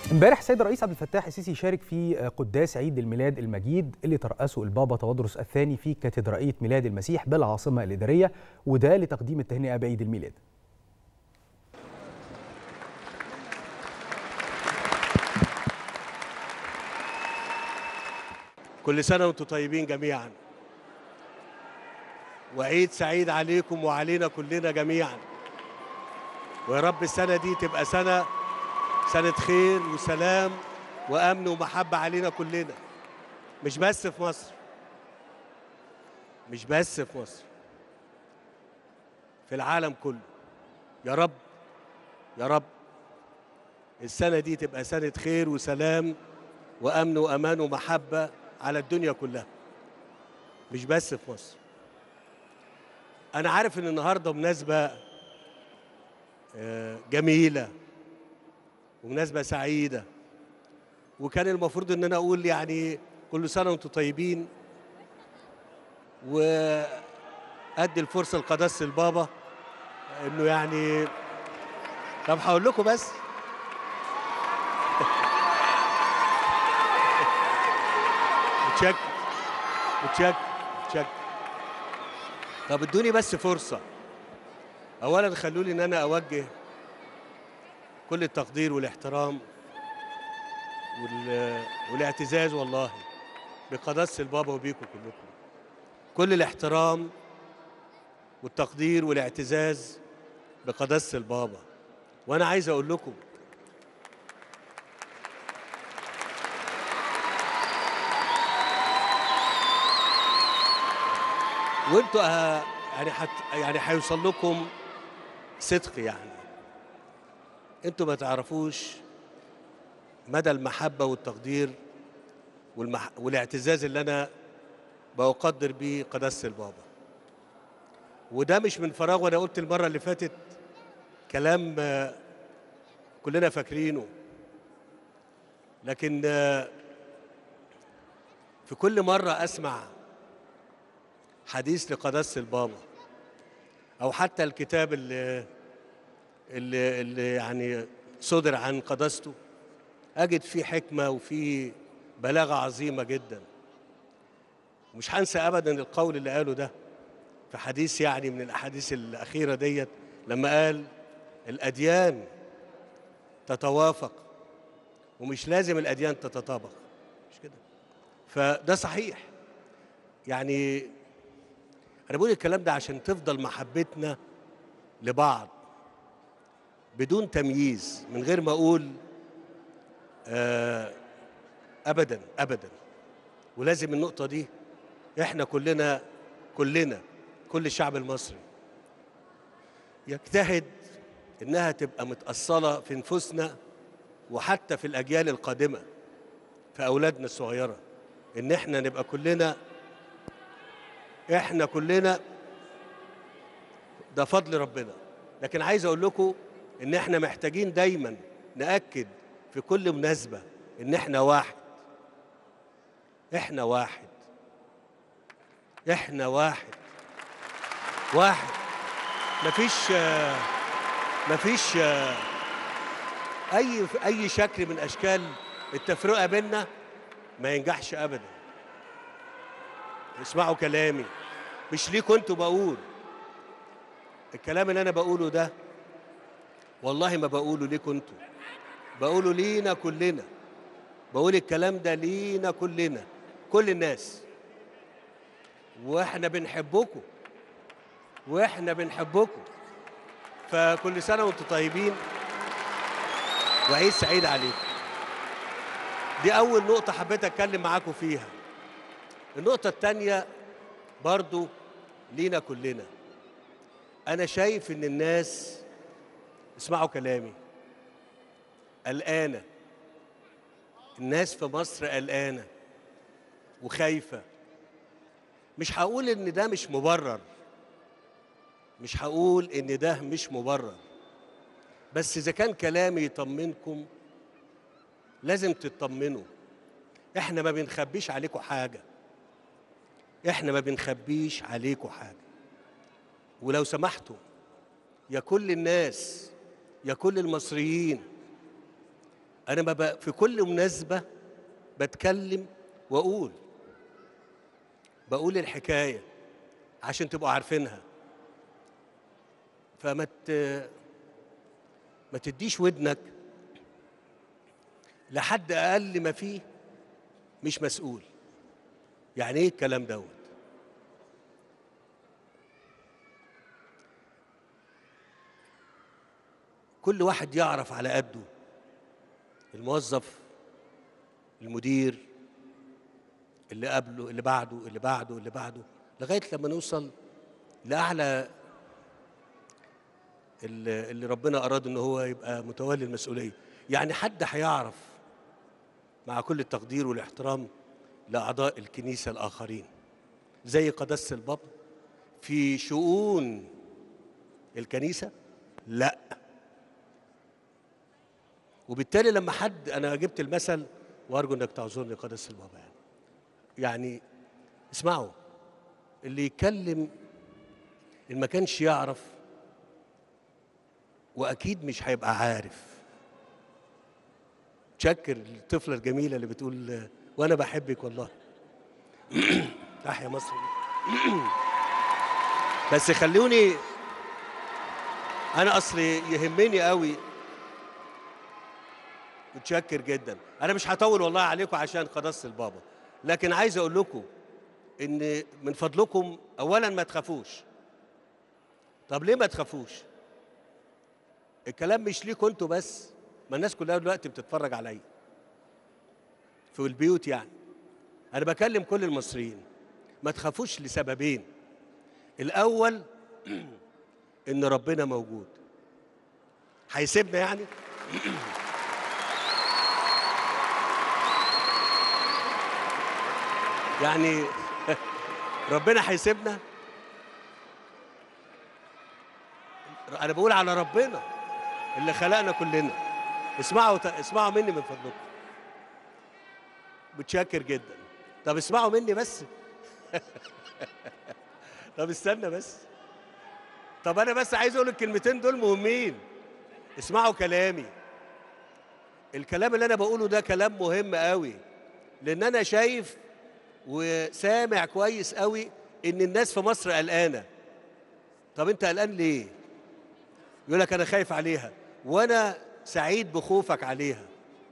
امبارح السيد الرئيس عبد الفتاح السيسي شارك في قداس عيد الميلاد المجيد اللي ترأسه البابا تودرس الثاني في كاتدرائية ميلاد المسيح بالعاصمة الإدارية وده لتقديم التهنئة بعيد الميلاد كل سنة وانتم طيبين جميعا وعيد سعيد عليكم وعلينا كلنا جميعا ويا رب السنة دي تبقى سنة سنة خير وسلام وأمن ومحبة علينا كلنا مش بس في مصر مش بس في مصر في العالم كله يا رب يا رب السنة دي تبقى سنة خير وسلام وأمن وأمان ومحبة على الدنيا كلها مش بس في مصر أنا عارف إن النهاردة مناسبة آه، جميلة ومناسبة سعيدة وكان المفروض إن أنا أقول يعني كل سنة وأنتم طيبين وأدي الفرصة لقداسة البابا إنه يعني طب هقول لكم بس متشكر متشكر متشكر طب ادوني بس فرصة أولا خلوا لي إن أنا أوجه كل التقدير والاحترام وال... والاعتزاز والله بقداسة البابا وبيكم كلكم كل الاحترام والتقدير والاعتزاز بقداسة البابا وأنا عايز أقول لكم وانتوا ه- يعني حت يعني هيوصل لكم صدق يعني انتوا ما تعرفوش مدى المحبة والتقدير والمح... والاعتزاز اللي انا بقدر بيه قداسة البابا وده مش من فراغ وانا قلت المرة اللي فاتت كلام آه، كلنا فاكرينه لكن آه، في كل مرة اسمع حديث لقداسة البابا أو حتى الكتاب اللي اللي, اللي يعني صدر عن قداسته أجد فيه حكمة وفيه بلاغة عظيمة جدا مش هنسى أبدا القول اللي قاله ده في حديث يعني من الأحاديث الأخيرة ديت لما قال الأديان تتوافق ومش لازم الأديان تتطابق مش كده فده صحيح يعني انا بقول الكلام ده عشان تفضل محبتنا لبعض بدون تمييز من غير ما اقول آه ابدا ابدا ولازم النقطه دي احنا كلنا كلنا كل الشعب المصري يجتهد انها تبقى متاصله في نفوسنا وحتى في الاجيال القادمه في اولادنا الصغيره ان احنا نبقى كلنا احنا كلنا ده فضل ربنا لكن عايز اقول لكم ان احنا محتاجين دايما ناكد في كل مناسبه ان احنا واحد احنا واحد احنا واحد واحد مفيش آه، مفيش آه، اي اي شكل من اشكال التفرقه بيننا ما ينجحش ابدا اسمعوا كلامي مش ليكوا انتوا بقول الكلام اللي انا بقوله ده والله ما بقوله ليكوا انتوا بقوله لينا كلنا بقول الكلام ده لينا كلنا كل الناس واحنا بنحبكم واحنا بنحبكم فكل سنه وانتم طيبين وعيد سعيد عليكم دي اول نقطه حبيت اتكلم معاكم فيها النقطة التانية برضو لينا كلنا أنا شايف إن الناس اسمعوا كلامي قلقانة الناس في مصر قلقانة وخايفة مش هقول إن ده مش مبرر مش هقول إن ده مش مبرر بس إذا كان كلامي يطمنكم لازم تطمنوا احنا ما بنخبيش عليكم حاجه احنا ما بنخبيش عليكم حاجه ولو سمحتوا يا كل الناس يا كل المصريين انا ما ب... في كل مناسبه بتكلم واقول بقول الحكايه عشان تبقوا عارفينها فما ت... ما تديش ودنك لحد اقل ما فيه مش مسؤول يعني ايه الكلام دوت كل واحد يعرف على قده الموظف المدير اللي قبله اللي بعده اللي بعده اللي بعده لغايه لما نوصل لاعلى اللي اللي ربنا اراد ان هو يبقى متولي المسؤوليه يعني حد هيعرف مع كل التقدير والاحترام لاعضاء الكنيسه الاخرين زي قداسه البابا في شؤون الكنيسه لا وبالتالي لما حد انا جبت المثل وارجو انك تعذرني قداسه البابا يعني يعني اسمعوا اللي يتكلم اللي ما كانش يعرف واكيد مش هيبقى عارف تشكر الطفله الجميله اللي بتقول وانا بحبك والله تحيا مصر بس خلوني انا اصلي يهمني قوي متشكر جدا انا مش هطول والله عليكم عشان قداسه البابا لكن عايز اقول لكم ان من فضلكم اولا ما تخافوش طب ليه ما تخافوش الكلام مش ليكوا انتوا بس ما الناس كلها دلوقتي بتتفرج عليا في البيوت يعني انا بكلم كل المصريين ما تخافوش لسببين الاول ان ربنا موجود هيسيبنا يعني يعني ربنا هيسيبنا انا بقول على ربنا اللي خلقنا كلنا اسمعوا اسمعوا مني من فضلكم متشكر جدا طب اسمعوا مني بس طب استنى بس طب انا بس عايز اقول الكلمتين دول مهمين اسمعوا كلامي الكلام اللي انا بقوله ده كلام مهم قوي لان انا شايف وسامع كويس قوي ان الناس في مصر قلقانه طب انت قلقان ليه يقول لك انا خايف عليها وانا سعيد بخوفك عليها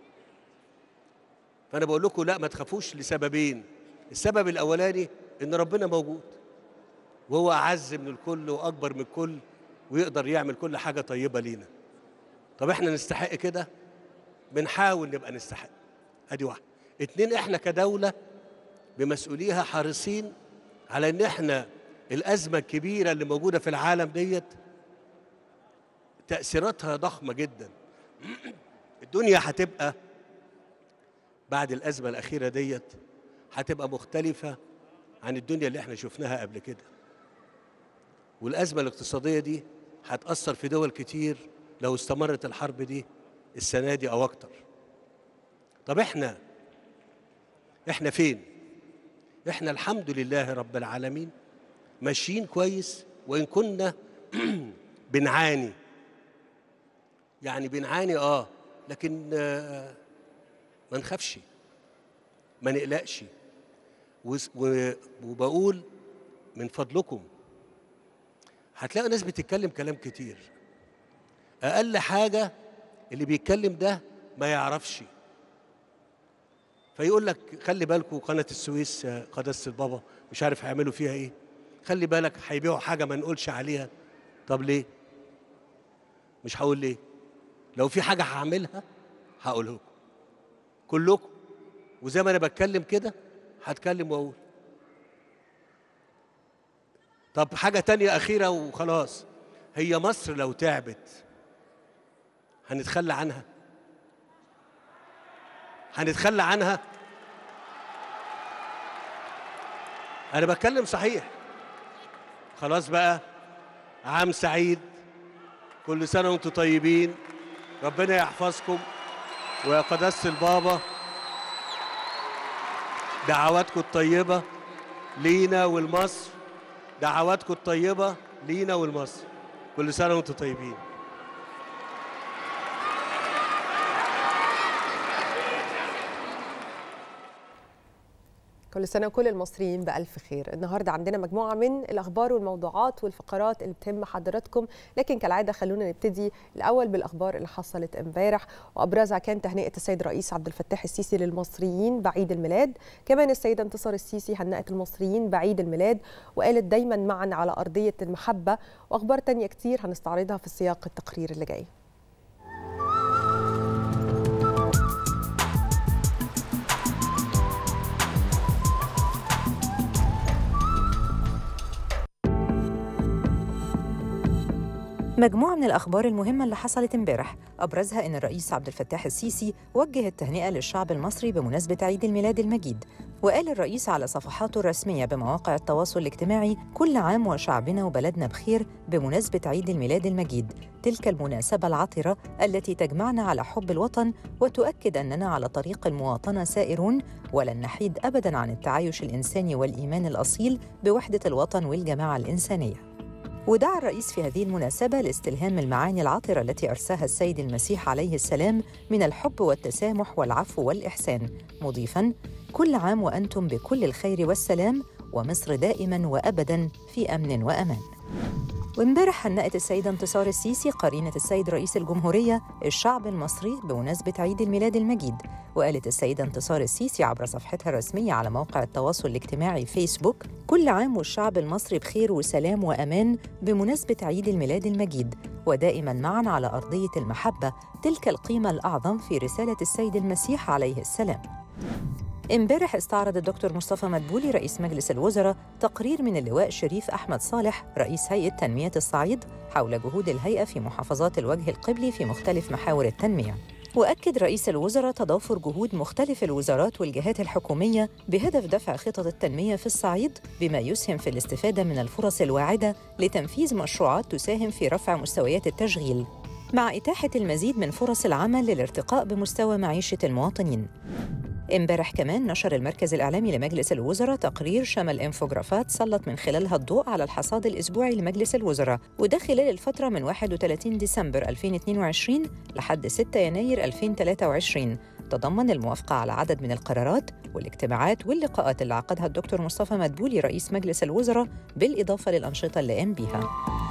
فانا بقول لكم لا ما تخافوش لسببين السبب الاولاني ان ربنا موجود وهو اعز من الكل واكبر من الكل ويقدر يعمل كل حاجه طيبه لينا طب احنا نستحق كده بنحاول نبقى نستحق ادي واحده اتنين احنا كدوله بمسؤوليها حريصين على ان احنا الازمه الكبيره اللي موجوده في العالم ديت تاثيراتها ضخمه جدا الدنيا هتبقى بعد الازمه الاخيره ديت هتبقى مختلفه عن الدنيا اللي احنا شفناها قبل كده والازمه الاقتصاديه دي هتاثر في دول كتير لو استمرت الحرب دي السنه دي او اكتر طب احنا احنا فين احنا الحمد لله رب العالمين ماشيين كويس وان كنا بنعاني يعني بنعاني اه لكن آه ما نخافش ما نقلقش وبقول من فضلكم هتلاقي ناس بتتكلم كلام كتير اقل حاجه اللي بيتكلم ده ما يعرفش فيقول لك خلي بالكم قناه السويس قداسه البابا مش عارف هيعملوا فيها ايه خلي بالك هيبيعوا حاجه ما نقولش عليها طب ليه مش هقول ليه لو في حاجه هعملها هقولها لكم كلكم وزي ما انا بتكلم كده هتكلم واقول طب حاجه تانية اخيره وخلاص هي مصر لو تعبت هنتخلى عنها هنتخلى عنها انا بتكلم صحيح خلاص بقى عام سعيد كل سنه وانتم طيبين ربنا يحفظكم ويا قداسه البابا دعواتكم الطيبه لينا ولمصر دعواتكم الطيبه لينا ولمصر كل سنه وانتم طيبين كل سنة وكل المصريين بألف خير النهاردة عندنا مجموعة من الأخبار والموضوعات والفقرات اللي بتهم حضراتكم لكن كالعادة خلونا نبتدي الأول بالأخبار اللي حصلت امبارح وأبرزها كان تهنئة السيد الرئيس عبد الفتاح السيسي للمصريين بعيد الميلاد كمان السيدة انتصار السيسي هنأت المصريين بعيد الميلاد وقالت دايما معا على أرضية المحبة وأخبار تانية كتير هنستعرضها في سياق التقرير اللي جاي مجموعة من الأخبار المهمة اللي حصلت امبارح أبرزها إن الرئيس عبد الفتاح السيسي وجه التهنئة للشعب المصري بمناسبة عيد الميلاد المجيد وقال الرئيس على صفحاته الرسمية بمواقع التواصل الاجتماعي كل عام وشعبنا وبلدنا بخير بمناسبة عيد الميلاد المجيد تلك المناسبة العطرة التي تجمعنا على حب الوطن وتؤكد أننا على طريق المواطنة سائرون ولن نحيد أبداً عن التعايش الإنساني والإيمان الأصيل بوحدة الوطن والجماعة الإنسانية ودعا الرئيس في هذه المناسبة لاستلهام المعاني العطرة التي أرساها السيد المسيح عليه السلام من الحب والتسامح والعفو والإحسان مضيفاً كل عام وأنتم بكل الخير والسلام ومصر دائماً وأبداً في أمن وأمان وامبارح هنأت السيدة انتصار السيسي قرينة السيد رئيس الجمهورية الشعب المصري بمناسبة عيد الميلاد المجيد وقالت السيدة انتصار السيسي عبر صفحتها الرسمية على موقع التواصل الاجتماعي فيسبوك كل عام والشعب المصري بخير وسلام وأمان بمناسبة عيد الميلاد المجيد ودائما معا على أرضية المحبة تلك القيمة الأعظم في رسالة السيد المسيح عليه السلام امبارح استعرض الدكتور مصطفى مدبولي رئيس مجلس الوزراء تقرير من اللواء شريف أحمد صالح رئيس هيئة تنمية الصعيد حول جهود الهيئة في محافظات الوجه القبلي في مختلف محاور التنمية وأكد رئيس الوزراء تضافر جهود مختلف الوزارات والجهات الحكومية بهدف دفع خطط التنمية في الصعيد بما يسهم في الاستفادة من الفرص الواعدة لتنفيذ مشروعات تساهم في رفع مستويات التشغيل مع إتاحة المزيد من فرص العمل للارتقاء بمستوى معيشة المواطنين امبارح كمان نشر المركز الإعلامي لمجلس الوزراء تقرير شمل انفوجرافات سلط من خلالها الضوء على الحصاد الأسبوعي لمجلس الوزراء وده خلال الفترة من 31 ديسمبر 2022 لحد 6 يناير 2023 تضمن الموافقة على عدد من القرارات والاجتماعات واللقاءات اللي عقدها الدكتور مصطفى مدبولي رئيس مجلس الوزراء بالإضافة للأنشطة اللي قام بيها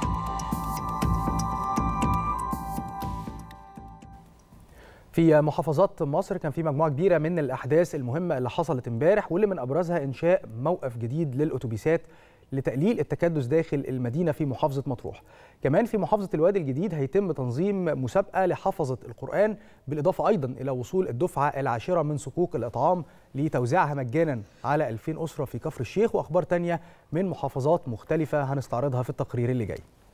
في محافظات مصر كان في مجموعه كبيره من الاحداث المهمه اللي حصلت امبارح واللي من ابرزها انشاء موقف جديد للاتوبيسات لتقليل التكدس داخل المدينه في محافظه مطروح. كمان في محافظه الوادي الجديد هيتم تنظيم مسابقه لحفظه القران بالاضافه ايضا الى وصول الدفعه العاشره من صكوك الاطعام لتوزيعها مجانا على 2000 اسره في كفر الشيخ واخبار تانية من محافظات مختلفه هنستعرضها في التقرير اللي جاي.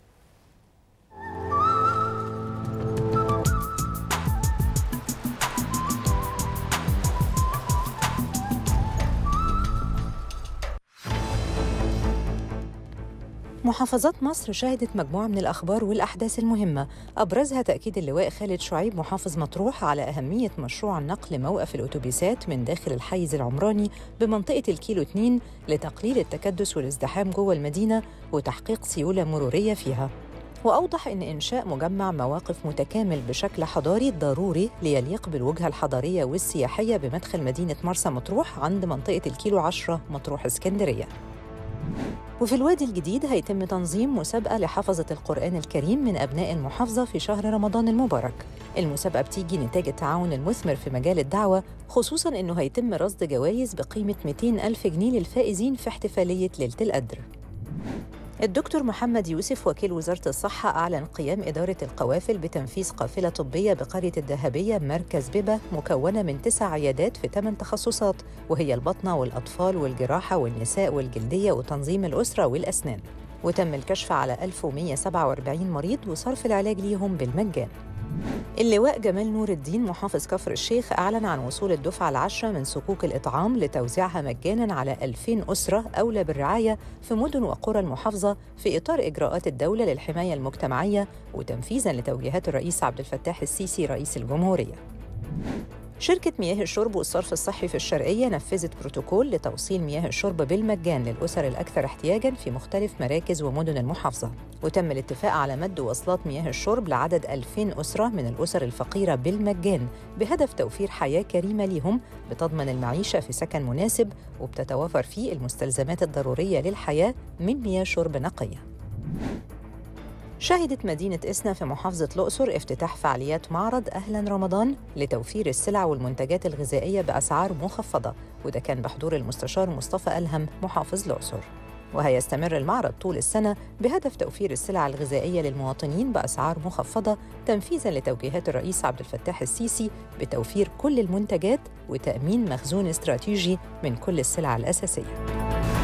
محافظات مصر شهدت مجموعة من الأخبار والأحداث المهمة أبرزها تأكيد اللواء خالد شعيب محافظ مطروح على أهمية مشروع نقل موقف الأتوبيسات من داخل الحيز العمراني بمنطقة الكيلو 2 لتقليل التكدس والازدحام جوه المدينة وتحقيق سيولة مرورية فيها وأوضح أن إنشاء مجمع مواقف متكامل بشكل حضاري ضروري ليليق بالوجهة الحضارية والسياحية بمدخل مدينة مرسى مطروح عند منطقة الكيلو 10 مطروح اسكندرية وفي الوادي الجديد هيتم تنظيم مسابقة لحفظة القرآن الكريم من أبناء المحافظة في شهر رمضان المبارك المسابقة بتيجي نتاج التعاون المثمر في مجال الدعوة خصوصاً أنه هيتم رصد جوائز بقيمة 200 ألف جنيه للفائزين في احتفالية ليلة القدر الدكتور محمد يوسف وكيل وزارة الصحة أعلن قيام إدارة القوافل بتنفيذ قافلة طبية بقرية الذهبية مركز بيبة مكونة من تسع عيادات في ثمان تخصصات وهي البطنة والأطفال والجراحة والنساء والجلدية وتنظيم الأسرة والأسنان وتم الكشف على 1147 مريض وصرف العلاج ليهم بالمجان اللواء جمال نور الدين محافظ كفر الشيخ أعلن عن وصول الدفعة العشرة من صكوك الإطعام لتوزيعها مجاناً على 2000 أسرة أولى بالرعاية في مدن وقرى المحافظة في إطار إجراءات الدولة للحماية المجتمعية وتنفيذاً لتوجيهات الرئيس عبد الفتاح السيسي رئيس الجمهورية شركة مياه الشرب والصرف الصحي في الشرقية نفذت بروتوكول لتوصيل مياه الشرب بالمجان للأسر الأكثر احتياجاً في مختلف مراكز ومدن المحافظة وتم الاتفاق على مد وصلات مياه الشرب لعدد 2000 أسرة من الأسر الفقيرة بالمجان بهدف توفير حياة كريمة لهم بتضمن المعيشة في سكن مناسب وبتتوافر فيه المستلزمات الضرورية للحياة من مياه شرب نقية شهدت مدينة إسنا في محافظة الأقصر افتتاح فعاليات معرض أهلا رمضان لتوفير السلع والمنتجات الغذائية بأسعار مخفضة وده كان بحضور المستشار مصطفى ألهم محافظ الأقصر وهيستمر المعرض طول السنة بهدف توفير السلع الغذائية للمواطنين بأسعار مخفضة تنفيذاً لتوجيهات الرئيس عبد الفتاح السيسي بتوفير كل المنتجات وتأمين مخزون استراتيجي من كل السلع الأساسية